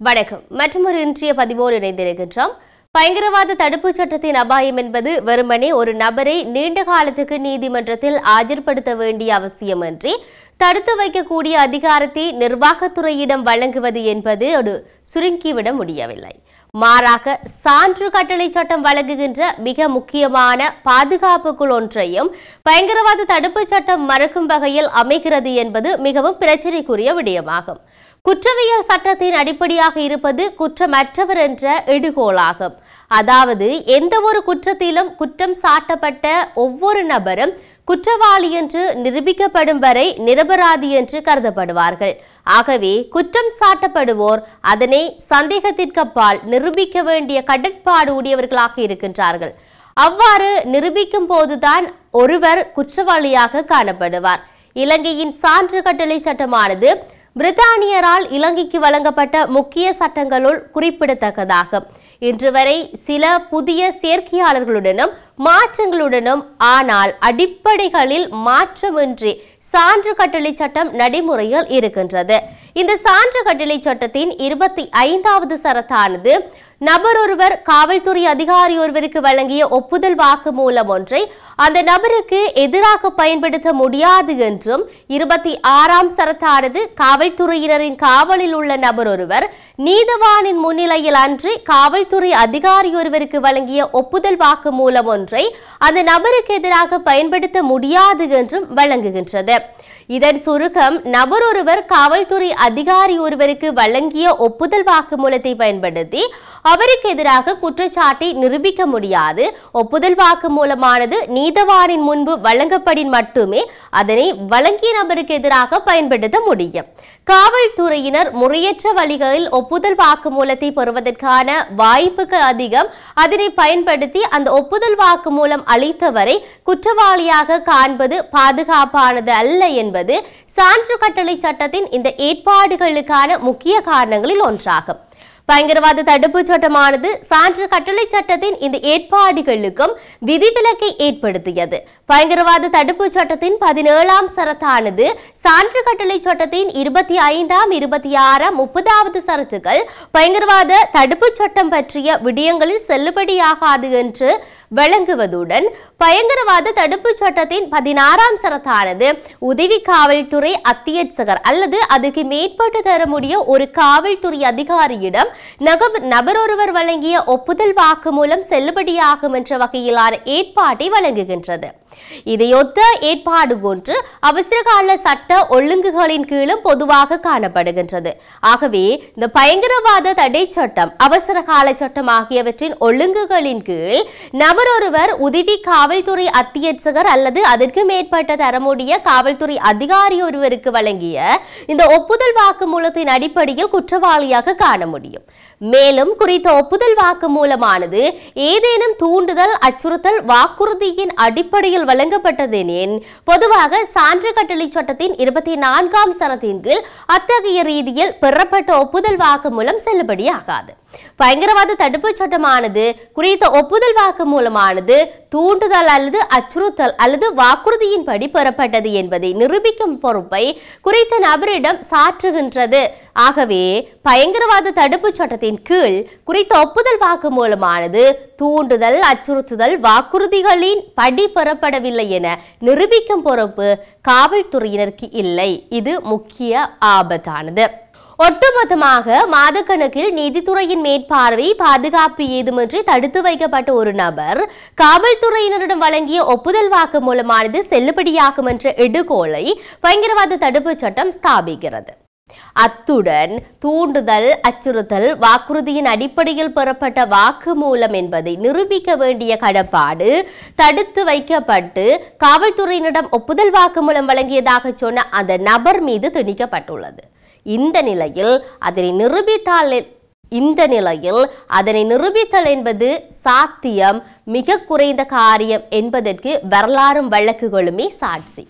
வணக்கம் மற்றொரு இன்றைய பதிவோடு இணைந்திருக்கின்றோம் பயங்கரவாத தடுப்புச் சட்டத்தின் அபாயம் என்பது வெறுமனே ஒரு நபரை நீண்ட காலத்துக்கு நீதிமன்றத்தில் ஆஜர்படுத்த வேண்டிய அவசியமின்றி தடுத்து வைக்கக்கூடிய அதிகாரத்தை நிர்வாகத்துறையிடம் வழங்குவது என்பது ஒரு சுருங்கிவிட முடியவில்லை மாறாக சான்று கட்டளை சட்டம் வழங்குகின்ற மிக முக்கியமான பாதுகாப்புக்குள் ஒன்றையும் பயங்கரவாத தடுப்புச் சட்டம் மறுக்கும் வகையில் அமைகிறது என்பது மிகவும் பிரச்சனைக்குரிய விடயமாகும் குற்றவியல் சட்டத்தின் அடிப்படையாக இருப்பது குற்றமற்றவர் என்ற இடுகோலாகும் அதாவது எந்த ஒரு குற்றத்திலும் குற்றம் சாட்டப்பட்ட ஒவ்வொரு நபரும் குற்றவாளி என்று நிரூபிக்கப்படும் வரை நிரபராதி என்று கருதப்படுவார்கள் ஆகவே குற்றம் சாட்டப்படுவோர் அதனை சந்தேகத்திற்கப்பால் நிரூபிக்க வேண்டிய கடற்பாடு உடையவர்களாக இருக்கின்றார்கள் அவ்வாறு நிரூபிக்கும் போதுதான் ஒருவர் குற்றவாளியாக காணப்படுவார் இலங்கையின் சான்று கட்டளை சட்டமானது பிரித்தானியரால் இலங்கைக்கு வழங்கப்பட்ட முக்கிய சட்டங்களுள் குறிப்பிடத்தக்கதாகும் இன்று வரை சில புதிய சேர்க்கையாளர்களுடனும் மாற்றங்களுடனும் ஆனால் அடிப்படைகளில் மாற்றமின்றி சான்று கட்டளை சட்டம் நடைமுறையில் இருக்கின்றது இந்த சான்று கட்டளை சட்டத்தின் இருபத்தி ஐந்தாவது சரத்தானது நபர் ஒருவர் காவல்துறை அதிகாரி ஒருவருக்கு வழங்கிய ஒப்புதல் வாக்குமூலம் ஒன்றை அந்த நபருக்கு எதிராக பயன்படுத்த முடியாது என்றும் இருபத்தி ஆறாம் சரத்தானது காவல்துறையினரின் காவலில் உள்ள நபர் ஒருவர் நீதவானின் முன்னிலையில் அன்றி காவல்துறை அதிகாரி ஒருவருக்கு வழங்கிய ஒப்புதல் வாக்குமூலம் ஒன்றை அந்த நபருக்கு எதிராக பயன்படுத்த முடியாது என்றும் வழங்குகின்றது இதன் சுருக்கம் நபர் ஒருவர் காவல்துறை அதிகாரி ஒருவருக்கு வழங்கிய ஒப்புதல் வாக்குமூலத்தை பயன்படுத்தி அவருக்கு எதிராக குற்றச்சாட்டை நிரூபிக்க முடியாது ஒப்புதல் வாக்குமூலமானது நீதவானின் முன்பு வழங்கப்படின் மட்டுமே அதனை வழங்கிய நபருக்கு எதிராக பயன்படுத்த முடியும் காவல்துறையினர் முறையற்ற வழிகளில் ஒப்புதல் வாக்குமூலத்தை பெறுவதற்கான வாய்ப்புகள் அதிகம் அதனை பயன்படுத்தி அந்த ஒப்புதல் வாக்குமூலம் அளித்தவரை குற்றவாளியாக காண்பது பாதுகாப்பானது அல்ல என்பது சான்று கட்டளை சட்டத்தின் இந்த ஏற்பாடுகளுக்கான முக்கிய காரணங்களில் ஒன்றாகும் பயங்கரவாத தடுப்புச் சட்டமானது சான்று கட்டளை சட்டத்தின் இந்த ஏற்பாடுகளுக்கும் விதிவிலக்கை ஏற்படுத்தியது பயங்கரவாத தடுப்புச் சட்டத்தின் பதினேழாம் சரத்தானது சான்று கட்டளை சட்டத்தின் இருபத்தி ஐந்தாம் இருபத்தி ஆறாம் முப்பதாவது சரத்துகள் பயங்கரவாத தடுப்புச் சட்டம் பற்றிய விடயங்களில் செல்லுபடியாகாது என்று வழங்குவதுடன் பயங்கரவாத தடுப்புச் சட்டத்தின் பதினாறாம் சரத்தானது உதவி காவல்துறை அத்தியட்சகர் அல்லது அதுக்கு மேற்பட்டு தர முடிய ஒரு காவல்துறை அதிகாரியிடம் நகப் நபர் ஒருவர் வழங்கிய ஒப்புதல் வாக்குமூலம் செல்லுபடியாகும் என்ற வகையிலான ஏற்பாட்டை வழங்குகின்றது இதையொத்த ஏற்பாடு ஒன்று அவசரகால சட்ட ஒழுங்குகளின் கீழும் பொதுவாக காணப்படுகின்றது ஆகவே இந்த பயங்கரவாத தடை சட்டம் அவசர கால சட்டம் ஆகியவற்றின் ஒழுங்குகளின் கீழ் நபர் ஒருவர் உதவி காவல்துறை அத்தியட்சகர் அல்லது அதற்கு மேற்பட்ட தரமுடைய காவல்துறை அதிகாரி ஒருவருக்கு வழங்கிய இந்த ஒப்புதல் வாக்குமூலத்தின் அடிப்படையில் குற்றவாளியாக காண முடியும் மேலும் குறித்த ஒப்புதல் வாக்குமூலமானது ஏதேனும் தூண்டுதல் அச்சுறுத்தல் வாக்குறுதியின் அடிப்படையில் வழங்கப்பட்டதெனின் பொதுவாக சான்று கட்டளை சட்டத்தின் இருபத்தி நான்காம் சனத்தின் கீழ் அத்தகைய ரீதியில் பெறப்பட்ட ஒப்புதல் வாக்குமூலம் செல்லுபடியாகாது பயங்கரவாத தடுப்புச் சட்டமானது குறித்த ஒப்புதல் வாக்குமூலமானது தூண்டுதல் அல்லது அச்சுறுத்தல் அல்லது வாக்குறுதியின்படி பெறப்பட்டது என்பதை நிரூபிக்கும் பொறுப்பை குறித்த நபரிடம் சாற்றுகின்றது ஆகவே பயங்கரவாத தடுப்புச் சட்டத்தின் கீழ் குறித்த ஒப்புதல் வாக்குமூலமானது தூண்டுதல் அச்சுறுத்துதல் வாக்குறுதிகளின் படி பெறப்படவில்லை என நிரூபிக்கும் பொறுப்பு காவல்துறையினருக்கு இல்லை இது முக்கிய ஆபத்தானது ஒட்டுமொத்தமாக மாதக்கணக்கில் நீதித்துறையின் மேற்பார்வை பாதுகாப்பு ஏதுமின்றி தடுத்து வைக்கப்பட்ட ஒரு நபர் காவல்துறையினரிடம் வழங்கிய ஒப்புதல் வாக்கு மூலமானது செல்லுபடியாகும் என்ற எடுகோலை பயங்கரவாத தடுப்புச் சட்டம் ஸ்தாபிக்கிறது அத்துடன் தூண்டுதல் அச்சுறுத்தல் வாக்குறுதியின் அடிப்படையில் பெறப்பட்ட வாக்குமூலம் என்பதை நிரூபிக்க வேண்டிய கடப்பாடு தடுத்து வைக்கப்பட்டு காவல்துறையினரிடம் ஒப்புதல் வாக்குமூலம் வழங்கியதாக சொன்ன அந்த நபர் மீது திணிக்கப்பட்டுள்ளது இந்த நிலையில் அதனை நிரூபித்தால் இந்த நிலையில் அதனை நிரூபித்தல் என்பது சாத்தியம் மிக குறைந்த காரியம் என்பதற்கு வரலாறும் வழக்குகளுமே சாட்சி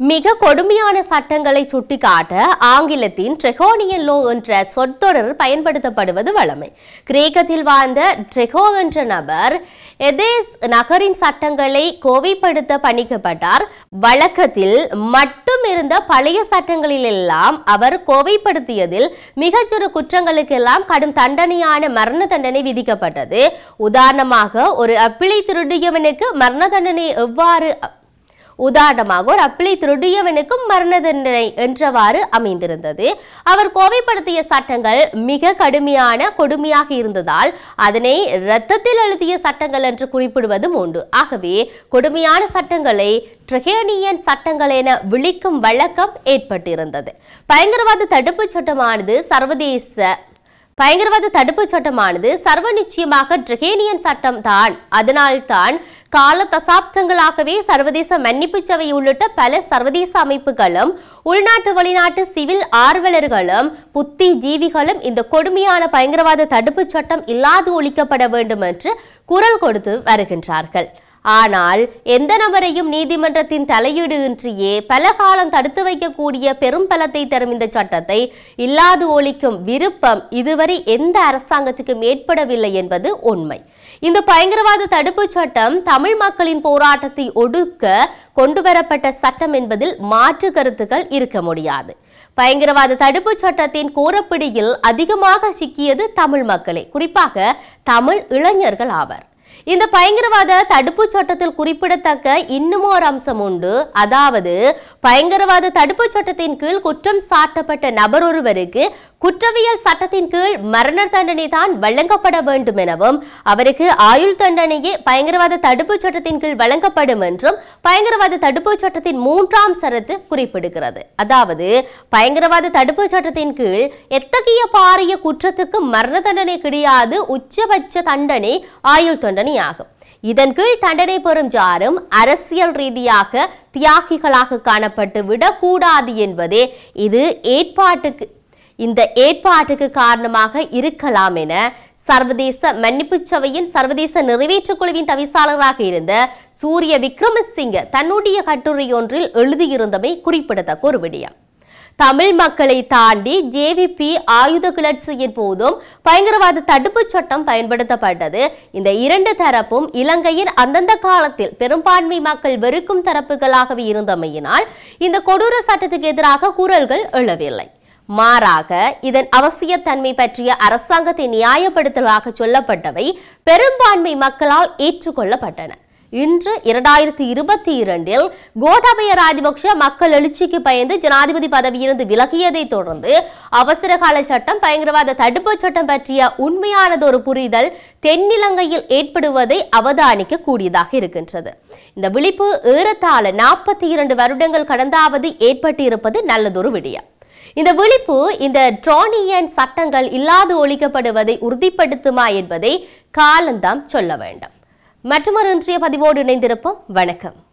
மிக கொடுமையான சட்டங்களை சுட்டிக்காட்ட ஆங்கிலத்தின் ட்ரெகோனியன் லோ என்ற சொற்றொடர் பயன்படுத்தப்படுவது வழமை கிரேக்கத்தில் வாழ்ந்த ட்ரெகோ என்ற நபர் எதேஸ் நகரின் சட்டங்களை கோவைப்படுத்த பணிக்கப்பட்டார் வழக்கத்தில் மட்டும் இருந்த பழைய சட்டங்களிலெல்லாம் அவர் கோவைப்படுத்தியதில் மிகச்சிறு குற்றங்களுக்கெல்லாம் கடும் தண்டனையான மரண தண்டனை விதிக்கப்பட்டது உதாரணமாக ஒரு அப்பிளை திருடியவனுக்கு மரண தண்டனை எவ்வாறு உதாரணமாக ஒரு அப்பிளை திருடியவனுக்கும் மரண தண்டனை என்றவாறு அமைந்திருந்தது அவர் கோவைப்படுத்திய சட்டங்கள் மிக கடுமையான கொடுமையாக இருந்ததால் அதனை இரத்தத்தில் எழுதிய சட்டங்கள் என்று குறிப்பிடுவதும் உண்டு ஆகவே கொடுமையான சட்டங்களை ட்ரெகேனியன் சட்டங்கள் என விழிக்கும் வழக்கம் ஏற்பட்டிருந்தது பயங்கரவாத தடுப்புச் சட்டமானது சர்வதேச பயங்கரவாத தடுப்புச் சட்டமானது சர்வ நிச்சயமாக ட்ரெகேனியன் சட்டம் தான் அதனால்தான் கால தசாப்தங்களாகவே சர்வதேச மன்னிப்பு சபை உள்ளிட்ட பல சர்வதேச அமைப்புகளும் உள்நாட்டு வெளிநாட்டு சிவில் ஆர்வலர்களும் புத்தி ஜீவிகளும் இந்த கொடுமையான பயங்கரவாத தடுப்புச் சட்டம் இல்லாது ஒழிக்கப்பட வேண்டும் என்று குரல் கொடுத்து வருகின்றார்கள் ஆனால் எந்த நபரையும் நீதிமன்றத்தின் தலையீடு இன்றியே பல காலம் தடுத்து வைக்கக்கூடிய பெரும் பலத்தை தரும் இந்த சட்டத்தை இல்லாது ஒழிக்கும் விருப்பம் இதுவரை எந்த அரசாங்கத்துக்கும் ஏற்படவில்லை என்பது உண்மை இந்த பயங்கரவாத தடுப்புச் சட்டம் தமிழ் மக்களின் போராட்டத்தை ஒடுக்க கொண்டுவரப்பட்ட சட்டம் என்பதில் மாற்று கருத்துக்கள் இருக்க முடியாது பயங்கரவாத தடுப்புச் சட்டத்தின் கோரப்பிடியில் அதிகமாக சிக்கியது தமிழ் மக்களே குறிப்பாக தமிழ் இளைஞர்கள் ஆவர் இந்த பயங்கரவாத தடுப்புச் சட்டத்தில் குறிப்பிடத்தக்க இன்னும் ஒரு அம்சம் உண்டு அதாவது பயங்கரவாத தடுப்புச் சட்டத்தின் கீழ் குற்றம் சாட்டப்பட்ட நபர் ஒருவருக்கு குற்றவியல் சட்டத்தின் கீழ் மரண தண்டனை தான் வழங்கப்பட வேண்டும் எனவும் அவருக்கு ஆயுள் தண்டனையே பயங்கரவாத தடுப்புச் சட்டத்தின் கீழ் வழங்கப்படும் என்றும் பயங்கரவாத தடுப்புச் சட்டத்தின் மூன்றாம் சரத்து குறிப்பிடுகிறது அதாவது பயங்கரவாத தடுப்புச் சட்டத்தின் கீழ் எத்தகைய பாரிய குற்றத்துக்கு மரண தண்டனை கிடையாது உச்சபட்ச தண்டனை ஆயுள் தண்டனை ஆகும் இதன் கீழ் தண்டனை பெறும் யாரும் அரசியல் ரீதியாக தியாகிகளாக காணப்பட்டு விடக்கூடாது என்பதே இது ஏற்பாட்டுக்கு இந்த ஏற்பாட்டுக்கு காரணமாக இருக்கலாம் என சர்வதேச மன்னிப்பு சபையின் சர்வதேச நிறைவேற்றுக் குழுவின் தவிசாளராக இருந்த சூரிய விக்ரமசிங்க தன்னுடைய கட்டுரை ஒன்றில் எழுதியிருந்தமை குறிப்பிடத்தக்க ஒரு விடயம் தமிழ் மக்களை தாண்டி ஜேவிபி ஆயுத கிளர்ச்சியின் போதும் பயங்கரவாத தடுப்புச் சட்டம் பயன்படுத்தப்பட்டது இந்த இரண்டு தரப்பும் இலங்கையின் அந்தந்த காலத்தில் பெரும்பான்மை மக்கள் வெறுக்கும் தரப்புகளாகவே இருந்தமையினால் இந்த கொடூர சட்டத்துக்கு எதிராக குரல்கள் எழவில்லை மாறாக இதன் அவசியத்தன்மை பற்றிய அரசாங்கத்தை நியாயப்படுத்தலாக சொல்லப்பட்டவை பெரும்பான்மை மக்களால் ஏற்றுக்கொள்ளப்பட்டன இன்று இரண்டாயிரத்தி இருபத்தி இரண்டில் கோட்டாபய ராஜபக்ஷ மக்கள் எழுச்சிக்கு பயந்து ஜனாதிபதி பதவியிலிருந்து விலகியதை தொடர்ந்து அவசர கால சட்டம் பயங்கரவாத தடுப்புச் சட்டம் பற்றிய உண்மையானதொரு புரிதல் தென்னிலங்கையில் ஏற்படுவதை அவதானிக்க கூடியதாக இருக்கின்றது இந்த விழிப்பு ஏறத்தாழ நாற்பத்தி இரண்டு வருடங்கள் கடந்தாவது ஏற்பட்டிருப்பது நல்லதொரு விடயம் இந்த விழிப்பு இந்த ட்ரோனியன் சட்டங்கள் இல்லாது ஒழிக்கப்படுவதை உறுதிப்படுத்துமா என்பதை காலந்தாம் சொல்ல வேண்டும் மற்றொரு இன்றைய பதிவோடு இணைந்திருப்போம் வணக்கம்